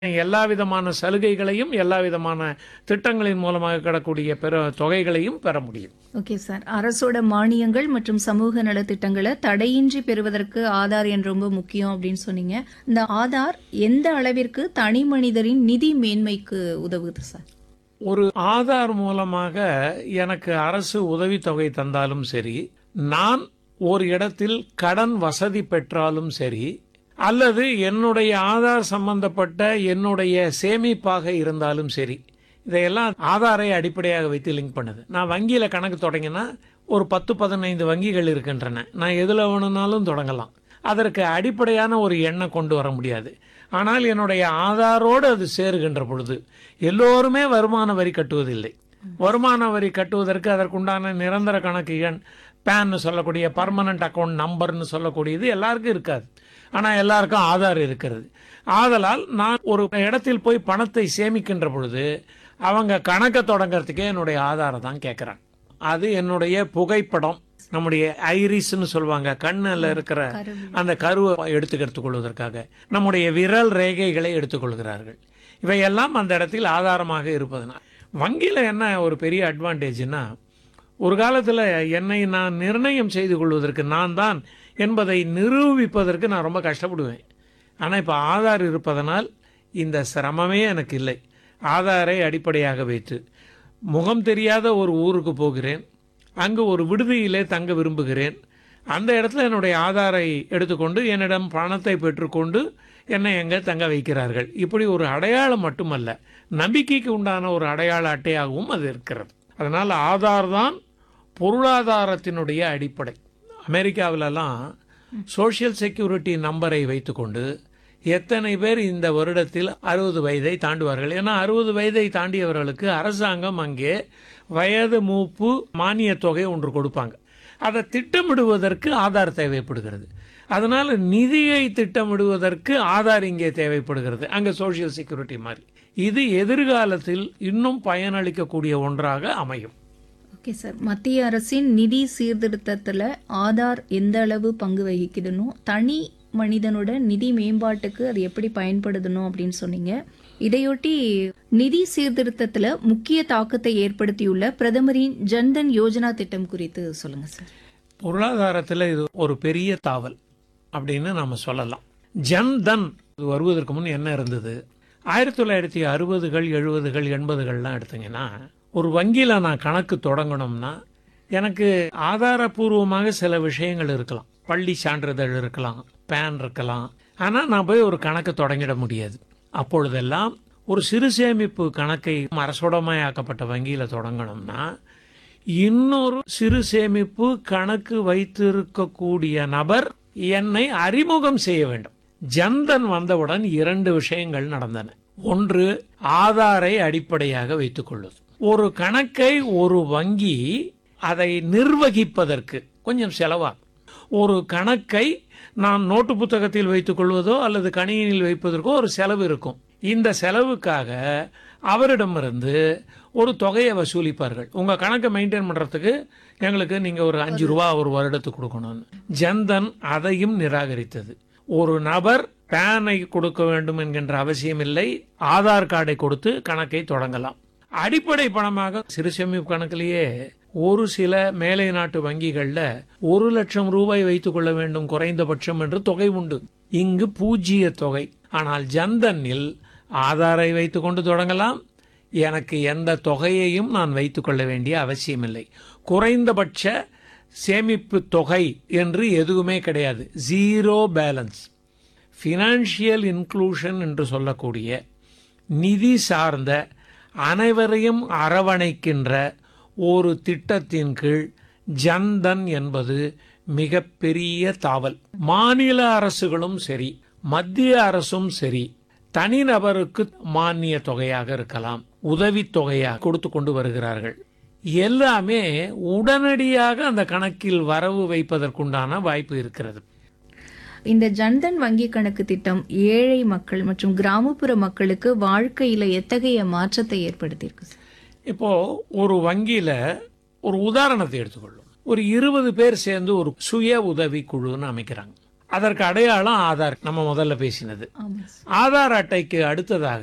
எல்லா விதமான சலுகைகளையும் எல்லா விதமான திட்டங்களின் மூலமாக கிடக்கூடிய பெற தொகைகளையும் பெற முடியும் ஓகே சார் அரசோட மானியங்கள் மற்றும் சமூக நலத்திட்டங்களை தடையின்றி பெறுவதற்கு ஆதார் என் ரொம்ப முக்கியம் அப்படின்னு சொன்னீங்க இந்த ஆதார் எந்த அளவிற்கு தனி மனிதரின் நிதி மேன்மைக்கு உதவுது சார் ஒரு ஆதார் மூலமாக எனக்கு அரசு உதவித்தொகை தந்தாலும் சரி நான் ஒரு இடத்தில் கடன் வசதி பெற்றாலும் சரி அல்லது என்னுடைய ஆதார் சம்பந்தப்பட்ட என்னுடைய சேமிப்பாக இருந்தாலும் சரி இதையெல்லாம் ஆதாரை அடிப்படையாக வைத்து லிங்க் பண்ணுது நான் வங்கியில கணக்கு தொடங்கினா ஒரு பத்து பதினைந்து வங்கிகள் இருக்கின்றன நான் எதுல வேணும்னாலும் தொடங்கலாம் அதற்கு அடிப்படையான ஒரு எண்ணை கொண்டு வர முடியாது ஆனால் என்னுடைய ஆதாரோடு அது சேருகின்ற பொழுது எல்லோருமே வருமான வரி கட்டுவதில்லை வருமான வரி கட்டுவதற்கு அதற்குண்டான நிரந்தர கணக்கு எண் பேன்னு சொல்லக்கூடிய பர்மனன்ட் அக்கவுண்ட் நம்பர்னு சொல்லக்கூடியது எல்லாருக்கும் இருக்காது ஆனால் எல்லாருக்கும் ஆதார் இருக்கிறது ஆதலால் நான் ஒரு இடத்தில் போய் பணத்தை சேமிக்கின்ற பொழுது அவங்க கணக்கை தொடங்கறதுக்கே என்னுடைய ஆதாரம் தான் கேட்குறாங்க அது என்னுடைய புகைப்படம் நம்முடைய ஐரிஸ்னு சொல்லுவாங்க கண்ணில் இருக்கிற அந்த கருவை எடுத்துக்கிறதுக் கொள்வதற்காக நம்முடைய விரல் ரேகைகளை எடுத்துக்கொள்கிறார்கள் இவையெல்லாம் அந்த இடத்தில் ஆதாரமாக இருப்பதனால் வங்கியில் என்ன ஒரு பெரிய அட்வான்டேஜ்னா ஒரு காலத்தில் என்னை நான் நிர்ணயம் செய்து கொள்வதற்கு நான் தான் என்பதை நிரூபிப்பதற்கு நான் ரொம்ப கஷ்டப்படுவேன் ஆனால் இப்போ ஆதார் இருப்பதனால் இந்த சிரமமே எனக்கு இல்லை ஆதாரை அடிப்படையாக வைத்து முகம் தெரியாத ஒரு ஊருக்கு போகிறேன் அங்கு ஒரு விடுதியிலே தங்க விரும்புகிறேன் அந்த இடத்துல என்னுடைய ஆதாரை எடுத்துக்கொண்டு என்னிடம் பணத்தை பெற்றுக்கொண்டு என்னை எங்கே தங்க வைக்கிறார்கள் இப்படி ஒரு அடையாளம் மட்டுமல்ல நம்பிக்கைக்கு உண்டான ஒரு அடையாள அட்டையாகவும் அது இருக்கிறது அதனால் ஆதார் தான் பொருளாதாரத்தினுடைய அடிப்படை அமெரிக்காவிலலாம் சோஷியல் செக்யூரிட்டி நம்பரை வைத்துக்கொண்டு எத்தனை பேர் இந்த வருடத்தில் அறுபது வயதை தாண்டுவார்கள் ஏன்னா அறுபது வயதை தாண்டியவர்களுக்கு அரசாங்கம் அங்கே வயது மூப்பு மானிய தொகை ஒன்று கொடுப்பாங்க அதை திட்டமிடுவதற்கு ஆதார் தேவைப்படுகிறது அதனால நிதியை திட்டமிடுவதற்கு ஆதார் இங்கே தேவைப்படுகிறது அங்கே சோஷியல் செக்யூரிட்டி மாதிரி இது எதிர்காலத்தில் இன்னும் பயனளிக்கக்கூடிய ஒன்றாக அமையும் ஓகே சார் மத்திய அரசின் நிதி சீர்திருத்தத்தில் ஆதார் எந்த அளவு பங்கு வகிக்குதுன்னு தனி மனிதனோட நிதி மேம்பாட்டுக்கு அது எப்படி பயன்படுத்தணும் அப்படின்னு சொன்னீங்க இதையொட்டி நிதி சீர்திருத்தத்தில் முக்கிய தாக்கத்தை ஏற்படுத்தியுள்ள பிரதமரின் ஜன்தன் யோஜனா திட்டம் குறித்து சொல்லுங்க சார் பொருளாதாரத்தில் இது ஒரு பெரிய தாவல் அப்படின்னு நாம சொல்லலாம் ஜன்தன் இது வருவதற்கு முன் என்ன இருந்தது ஆயிரத்தி தொள்ளாயிரத்தி அறுபதுகள் எழுபதுகள் எண்பதுகள்லாம் எடுத்தீங்கன்னா ஒரு வங்கியில் நான் கணக்கு தொடங்கணும்னா எனக்கு ஆதாரபூர்வமாக சில விஷயங்கள் இருக்கலாம் பள்ளி சான்றிதழ் இருக்கலாம் பேன் இருக்கலாம் ஆனால் நான் போய் ஒரு கணக்கு தொடங்கிட முடியாது அப்பொழுதெல்லாம் ஒரு சிறு சேமிப்பு கணக்கை அரசுடமையாக்கப்பட்ட வங்கியில் தொடங்கணும்னா இன்னொரு சிறு சேமிப்பு கணக்கு வைத்திருக்கக்கூடிய நபர் என்னை அறிமுகம் செய்ய வேண்டும் ஜன்தன் வந்தவுடன் இரண்டு விஷயங்கள் நடந்தன ஒன்று ஆதாரை அடிப்படையாக வைத்துக் கொள்வது ஒரு கணக்கை ஒரு வங்கி அதை நிர்வகிப்பதற்கு கொஞ்சம் செலவாகும் ஒரு கணக்கை நான் நோட்டு புத்தகத்தில் வைத்துக் கொள்வதோ அல்லது கணினியில் வைப்பதற்கோ ஒரு செலவு இருக்கும் இந்த செலவுக்காக அவரிடமிருந்து ஒரு தொகையை வசூலிப்பார்கள் உங்க கணக்கை மெயின்டைன் பண்றதுக்கு எங்களுக்கு நீங்க ஒரு அஞ்சு ரூபா ஒரு வருடத்துக்கு கொடுக்கணும்னு ஜன்தன் அதையும் நிராகரித்தது ஒரு நபர் பேனை கொடுக்க வேண்டும் என்கின்ற அவசியம் இல்லை ஆதார் கார்டை கொடுத்து கணக்கை தொடங்கலாம் அடிப்படை பணமாக சிறு சேமிப்பு கணக்கிலேயே ஒரு சில மேலை நாட்டு வங்கிகள்ல ஒரு லட்சம் ரூபாய் வைத்துக் கொள்ள வேண்டும் குறைந்தபட்சம் என்று தொகை உண்டு இங்கு பூஜ்ஜிய தொகை ஆனால் ஜன்தனில் ஆதாரை வைத்துக் கொண்டு தொடங்கலாம் எனக்கு எந்த தொகையையும் நான் வைத்துக் கொள்ள வேண்டிய அவசியமில்லை குறைந்தபட்ச சேமிப்பு தொகை என்று எதுவுமே கிடையாது ஜீரோ பேலன்ஸ் ஃபினான்ஷியல் இன்க்ளூஷன் என்று சொல்லக்கூடிய நிதி சார்ந்த அனைவரையும் அரவணைக்கின்ற ஒரு திட்டத்தின் கீழ் ஜன்தன் என்பது மிகப்பெரிய தாவல் மாநில அரசுகளும் சரி மத்திய அரசும் சரி தனிநபருக்கு மானிய தொகையாக இருக்கலாம் உதவி தொகையாக கொடுத்து கொண்டு வருகிறார்கள் எல்லாமே உடனடியாக அந்த கணக்கில் வரவு வைப்பதற்குண்டான வாய்ப்பு இருக்கிறது இந்த ஜன்தன் வங்கி கணக்கு திட்டம் ஏழை மக்கள் மற்றும் கிராமப்புற மக்களுக்கு வாழ்க்கையில எத்தகைய மாற்றத்தை ஏற்படுத்தியிருக்கு சார் இப்போ ஒரு வங்கியில ஒரு உதாரணத்தை எடுத்துக்கொள்ளும் ஒரு இருபது பேர் சேர்ந்து ஒரு சுய உதவி குழுன்னு அமைக்கிறாங்க அதற்கு அடையாளம் ஆதார் நம்ம முதல்ல பேசினது ஆமா சார் ஆதார் அட்டைக்கு அடுத்ததாக